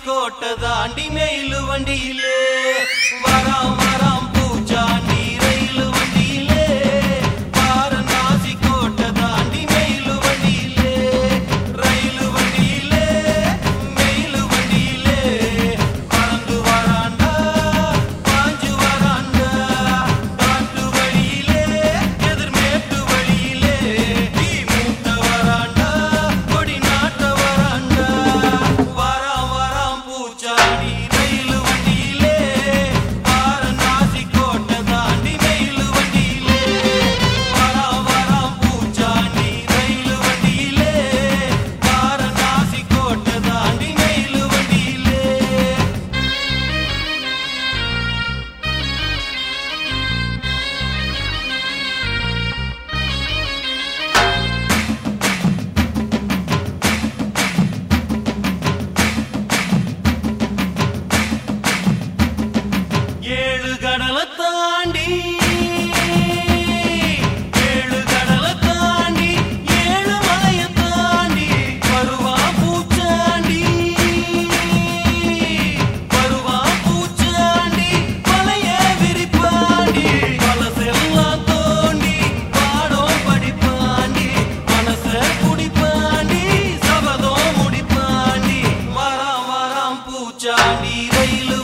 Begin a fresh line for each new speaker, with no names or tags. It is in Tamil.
கோட்டை தாண்டி மெயிலு வண்டியிலே வராம் வராம் பூச்சாண்டி ரயிலு வண்டியிலே வாரணாசி கோட்டை தாண்டி மெயிலு வண்டியிலே ரயிலு வண்டியிலே மெயிலு வண்டியிலே பறந்து வராண்டா பாஞ்சு வராண்டா காட்டு வழியிலே எதிர்மேட்டு வழியிலே தீ மூட்ட வராண்டா கொடி நாட்ட வராண்டா வராம் வராம் பூச்சாண்டி ரயிலு வண்டியிலே வாரணாசி கோட்டை தாண்டி மெயிலு வண்டியிலே வராம் வராம் பூச்சாண்டி ரயிலு வண்டியிலே வாரணாசி கோட்டை தாண்டி மெயிலு வண்டியிலே ஏழு கடலை தாண்டி ஏழு கடலை தாண்டி ஏழு மலையை தாண்டி வருவா பூச்சாண்டி வருவா பூச்சாண்டி மலைய விரிப்பாண்டி பழசெல்லாம் தோண்டி பாடம் படிப்பாண்டி மனச குடிப்பாண்டி சபதம் முடிப்பாண்டி வராம் வராம் பூச்சாண்டி ரயில்